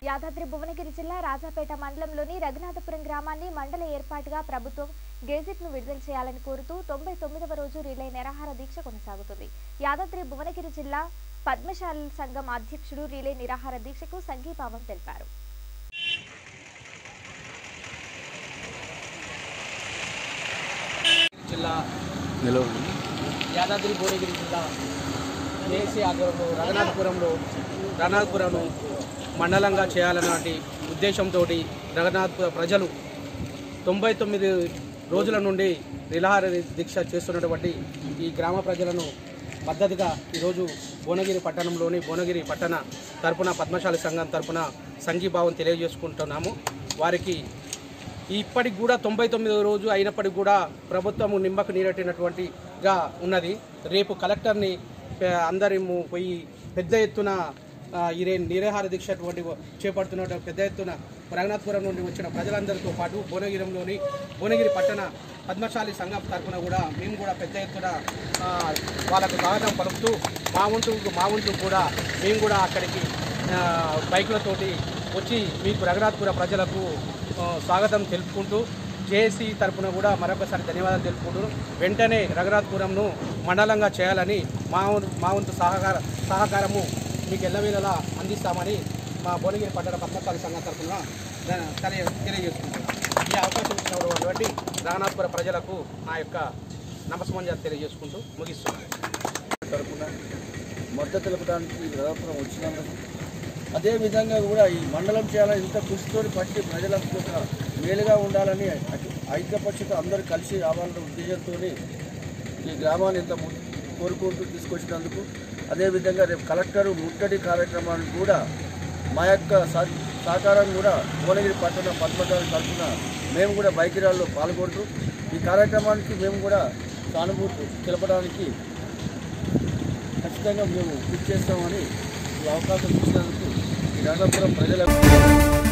యాదాద్రి భువనగిరి జిల్లా రాజాపేట మండలంలోని రఘునాథపురం గ్రామాన్ని మండల ఏర్పాటుగా ప్రభుత్వం గెజిట్ ను విడుదల చేయాలని కోరుతూ తొంభై తొమ్మిదవ రోజు రిలే నిరాహార దీక్ష కొనసాగుతుంది యాదాద్రి భువనగిరి జిల్లా పద్మశాలి సంఘం అధ్యక్షుడు రిలే నిరాహార దీక్షకు సంఘీభావం తెలిపారు జిల్లా నిలవండి యాదాద్రి భువనగిరి జిల్లా ఏసీ ఆధ్వర్యంలో రఘునాథపురంలో రఘునాథపురంను మండలంగా చేయాలన్నటువంటి ఉద్దేశంతో రఘునాథపుర ప్రజలు తొంభై తొమ్మిది రోజుల నుండి నిరాహార దీక్ష చేస్తున్నటువంటి ఈ గ్రామ ప్రజలను మద్దతుగా ఈరోజు భువనగిరి పట్టణంలోని భువనగిరి పట్టణ తరపున పద్మశాలి సంఘం తరపున సంఘీభావం తెలియజేసుకుంటున్నాము వారికి ఇప్పటికి కూడా తొంభై తొమ్మిదో రోజు అయినప్పటికి కూడా ప్రభుత్వము నిమ్మకు నీరెట్టినటువంటిగా ఉన్నది రేపు కలెక్టర్ని పే- అందరము పోయి పెద్ద ఎత్తున ఆ, ఈ రే నిరాహార దీక్ష అటువంటి చేపడుతున్న పెద్ద ఎత్తున రఘునాథపురం నుండి వచ్చిన ప్రజలందరితో పాటు భువనగిరిలోని భువనగిరి పట్టణ పద్మశాలి సంఘం తరఫున కూడా మేము కూడా పెద్ద ఎత్తున ఆ, వాళ్ళకు స్వాగతం పలుకుతూ మా వంతు మా వంతు కూడా మేము కూడా అక్కడికి ఆ, బైకులతోటి వచ్చి మీకు రఘునాథపుర ప్రజలకు ఆ, స్వాగతం తెలుపుకుంటూ జేఏసీ తరపున కూడా మరొకసారి ధన్యవాదాలు తెలుపుకుంటూ వెంటనే రఘునాథపురంను మండలంగా చేయాలని మా వం- మా వంతు సహకార సహకారము మీకు ఎల్లవేళలా అందిస్తామని మా భువనగిరి పట్టణ పద్మశాలి సంఘం తరఫున ద- తెలియ తెలియజేసుకుంటున్నాం ఈ అవకాశం ఇచ్చినటువంటి రఘునాథపుర ప్రజలకు నా యొక్క నమస్కారం తెలియజేసుకుంటూ ముగిస్తున్నాను తరఫున మద్దతు తెలపడానికి రథపురం వచ్చినందుకు అదేవిధంగా కూడా ఈ మండలం చేయాలని ఇంత కృషితో పట్టి ప్రజలకు ఒక మేలుగా ఉండాలని ఐ- ఐక్యపక్షతో అందరూ కలిసి రావాలన్న ఉద్దేశంతో ఈ గ్రామాన్ని ఇంత ము- కోరుకుంటూ తీసుకొచ్చినందుకు అదేవిధంగా రేపు కలెక్టర్ ముట్టడి కార్యక్రమాన్ని కూడా మా యొక్క సహ- సహకారం కూడా భువనగిరి పట్టణ పద్మశాలి తరఫున మేము కూడా బైక్ ర్యాలీలో పాల్గొంటూ ఈ కార్యక్రమానికి మేము కూడా సానుభూతి తెలపడానికి ఖచ్చితంగా మేము కృషి చేస్తామని ఈ అవకాశం ఇచ్చినందుకు ఈ రంగపురం ప్రజలకు